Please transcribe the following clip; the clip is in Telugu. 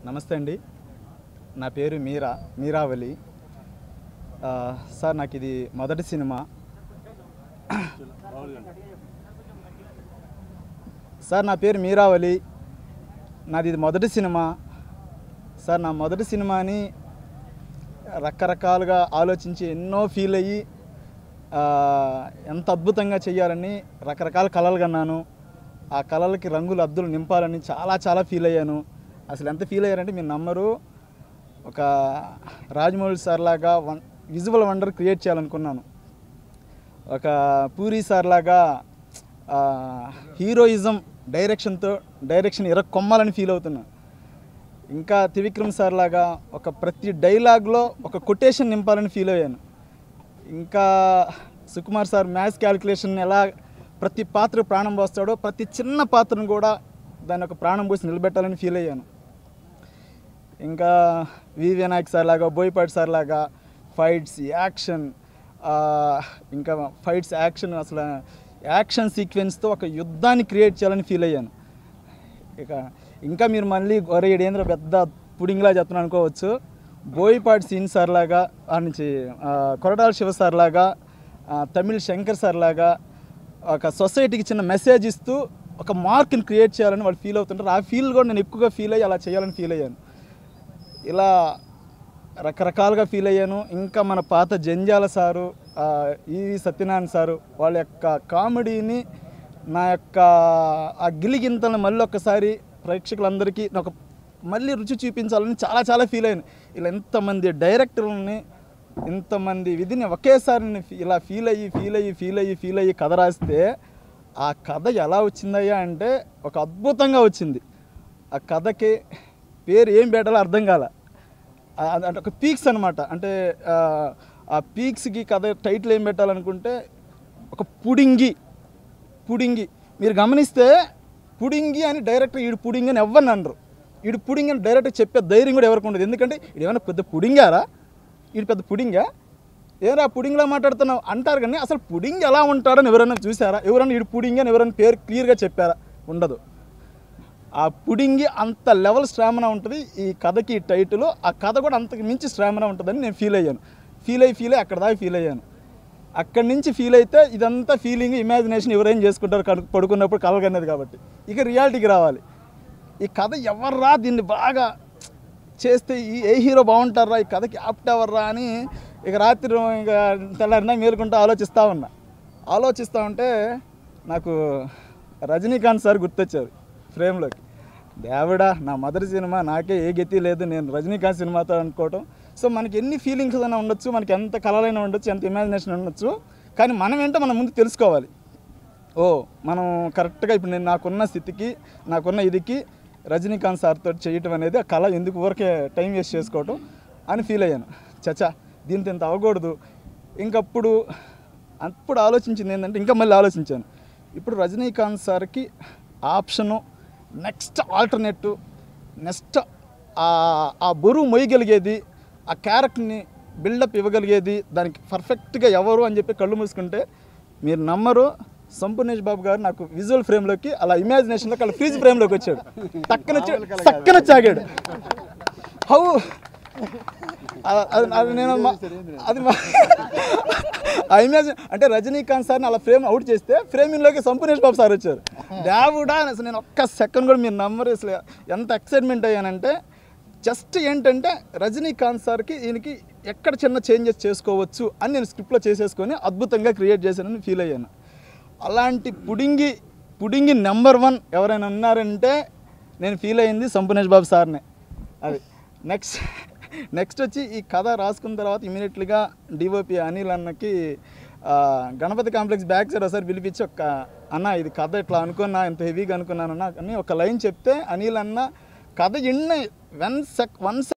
నమస్తే అండి నా పేరు మీరా మీరావలి ఆ, సార్ నాకు ఇది మొదటి సినిమా సార్ నా పేరు మీరావలి నాది ఇది మొదటి సినిమా సార్ నా మొదటి సినిమాని రకరకాలుగా ఆలోచించి ఎన్నో ఫీల్ అయ్యి ఆ, ఎంత అద్భుతంగా చేయాలని రకరకాల కళలు కన్నాను ఆ కళలకి రంగులు అద్దులు నింపాలని చాలా చాలా ఫీల్ అయ్యాను అసలు ఎంత ఫీల్ అయ్యారంటే మీరు నమ్మరు ఒక రాజమౌళి సార్ లాగా వన్ విజువల్ వండర్ క్రియేట్ చేయాలనుకున్నాను ఒక పూరి సార్ లాగా ఆ, హీరోయిజం డైరెక్షన్తో డైరెక్షన్ ఇర కొమ్మాలని ఫీల్ అవుతున్నా ఇంకా త్రివిక్రమ్ సార్ లాగా ఒక ప్రతి డైలాగ్లో ఒక కొటేషన్ నింపాలని ఫీల్ అయ్యాను ఇంకా సుకుమార్ సార్ మ్యాథ్స్ క్యాలిక్యులేషన్ ఎలా ప్రతి పాత్ర ప్రాణం పోస్తాడో ప్రతి చిన్న పాత్రను కూడా దాని ఒక ప్రాణం పోసి నిలబెట్టాలని ఫీల్ అయ్యాను ఇంకా వి వినాయక్ సార్ లాగా బోయపాటి సార్ లాగా ఫైట్స్ యాక్షన్ ఆ, ఇంకా ఫైట్స్ యాక్షన్ అసలు యాక్షన్ సీక్వెన్స్తో ఒక యుద్ధాన్ని క్రియేట్ చేయాలని ఫీల్ అయ్యాను ఇక ఇంకా మీరు మళ్ళీ ఒరే ఏంద్ర పెద్ద పుడింగ్లా చెప్తున్నాను అనుకోవచ్చు బోయపాటి సీన్ సార్ లాగా ఆ నుంచి ఆ, కొరటాల శివ సార్ లాగా ఆ, తమిళ్ శంకర్ సార్ లాగా ఒక సొసైటీకి చిన్న మెసేజ్ ఇస్తూ ఒక మార్క్ని క్రియేట్ చేయాలని వాళ్ళు ఫీల్ అవుతుంటారు ఆ ఫీల్ కూడా నేను ఎక్కువగా ఫీల్ అయ్యి అలా చేయాలని ఫీల్ అయ్యాను ఇలా రకరకాలుగా ఫీల్ అయ్యాను ఇంకా మన పాత జంజాల సారు ఆ, ఈవి సత్యనారాయణ సారు వాళ్ళ యొక్క కామెడీని నా యొక్క ఆ గిలిగింతలను మళ్ళీ ఒక్కసారి ప్రేక్షకులందరికీ ఒక మళ్ళీ రుచి చూపించాలని చాలా చాలా ఫీల్ అయ్యాను ఇలా ఎంతమంది డైరెక్టర్లని ఇంతమంది విధిని ఒకేసారి నేను ఫీ- ఇలా ఫీల్ అయ్యి ఫీల్ అయ్యి ఫీల్ అయ్యి ఫీల్ అయ్యి కథ రాస్తే ఆ కథ ఎలా వచ్చిందయ్యా అంటే ఒక అద్భుతంగా వచ్చింది ఆ కథకి పేరు ఏం పెట్టాలో అర్థం కాల ఆ- అది అంటే ఒక పీక్స్ అనమాట అంటే ఆ, ఆ పీక్స్కి కథ టైటిల్ ఏం పెట్టాలనుకుంటే ఒక పుడింగి పుడింగి మీరు గమనిస్తే పుడింగి అని డైరెక్టర్ ఈడు పుడింగి అని ఎవరిని అనరు ఈడు పుడింగి అని డైరెక్టర్ చెప్పే ధైర్యం కూడా ఎవరికి ఉండదు ఎందుకంటే ఇది ఏమైనా పెద్ద పుడింగారా ఈడు పెద్ద పుడింగా ఏరా పుడింగ్లా మాట్లాడుతున్నావు అంటారు కానీ అసలు పుడింగ్ ఎలా ఉంటాడని ఎవరైనా చూసారా ఎవరైనా ఈడు పుడింగి అని ఎవరైనా పేరు క్లియర్గా చెప్పారా ఉండదు ఆ పుడింగి అంత లెవెల్ స్ట్రామినా ఉంటుంది ఈ కథకి టైటిల్ ఆ కథ కూడా అంతకు మించి స్ట్రామినా ఉంటుందని నేను ఫీల్ అయ్యాను ఫీల్ అయ్యి ఫీల్ అయ్యి అక్కడ దాకా ఫీల్ అయ్యాను అక్కడి నుంచి ఫీల్ అయితే ఇదంతా ఫీలింగ్ ఇమాజినేషన్ ఎవరైనా చేసుకుంటారు కడు పడుకున్నప్పుడు కలగనేది కాబట్టి ఇక రియాలిటీకి రావాలి ఈ కథ ఎవర్రా దీన్ని బాగా చేస్తే ఈ ఏ హీరో బాగుంటారా ఈ కథకి యాప్ట్ ఎవర్రా అని ఇక రాత్రి ఇక తెల్లారినా మేలుకుంటూ ఆలోచిస్తూ ఉన్నా ఆలోచిస్తూ ఉంటే నాకు రజనీకాంత్ సార్ గుర్తొచ్చారు ఫ్రేమ్లోకి దేవుడా నా మొదటి సినిమా నాకే ఏ గతి లేదు నేను రజనీకాంత్ సినిమాతో అనుకోవటం సో మనకి ఎన్ని ఫీలింగ్స్ అయినా ఉండొచ్చు మనకి ఎంత కళలైనా ఉండొచ్చు ఎంత ఇమాజినేషన్ ఉండొచ్చు కానీ మనం ఏంటో మనం ముందు తెలుసుకోవాలి ఓ మనం కరెక్ట్గా ఇప్పుడు నేను నాకున్న స్థితికి నాకున్న ఇదికి రజనీకాంత్ సార్తో చేయటం అనేది ఆ కళ ఎందుకు ఊరికే టైం వేస్ట్ చేసుకోవటం అని ఫీల్ అయ్యాను చచ్చా దీంతో ఇంత అవ్వకూడదు ఇంకప్పుడు అప్పుడు ఆలోచించింది ఏంటంటే ఇంకా మళ్ళీ ఆలోచించాను ఇప్పుడు రజనీకాంత్ సార్కి ఆప్షను నెక్స్ట్ ఆల్టర్నేటివ్ నెక్స్ట్ ఆ బరువు మొయ్యగలిగేది ఆ క్యారెక్టర్ని బిల్డప్ ఇవ్వగలిగేది దానికి పర్ఫెక్ట్గా ఎవరు అని చెప్పి కళ్ళు మూసుకుంటే మీరు నమ్మరు సంపూర్ణేష్ బాబు గారు నాకు విజువల్ ఫ్రేమ్లోకి అలా ఇమాజినేషన్లోకి అలా ఫ్రీజ్ ఫ్రేమ్లోకి వచ్చాడు టక్కన వచ్చి టక్కన చాగాడు హౌ అ- అది అది నేను మా- అది మా- ఆ ఇమేజ్ అంటే రజనీకాంత్ సార్ని అలా ఫ్రేమ్ అవుట్ చేస్తే ఫ్రేమింగ్లోకి సంపూర్ణేష్ బాబు సార్ వచ్చారు దేవుడా అని అసలు నేను ఒక్క సెకండ్ కూడా మీరు నమ్మరు అసలు ఎంత ఎక్సైట్మెంట్ అయ్యానంటే జస్ట్ ఏంటంటే రజనీకాంత్ సార్కి ఈయనకి ఎక్కడ చిన్న చేంజెస్ చేసుకోవచ్చు అని నేను స్క్రిప్ట్లో చేసేసుకొని అద్భుతంగా క్రియేట్ చేశానని ఫీల్ అయ్యాను అలాంటి పుడింగి పుడింగి నెంబర్ వన్ ఎవరైనా ఉన్నారంటే నేను ఫీల్ అయింది సంపూర్ణేష్ బాబు సార్నే అది నెక్స్ట్ నెక్స్ట్ వచ్చి ఈ కథ రాసుకున్న తర్వాత ఇమీడియట్లీగా డిఓపి అనిల్ అన్నకి ఆ, గణపతి కాంప్లెక్స్ బ్యాక్ సైడ్ ఒకసారి పిలిపించి ఒక అన్న ఇది కథ ఇట్లా అనుకున్నా ఇంత హెవీగా అనుకున్నాను అన్న అని ఒక లైన్ చెప్తే అనిల్ అన్న కథ ఎన్ని వన్ సెక్ వన్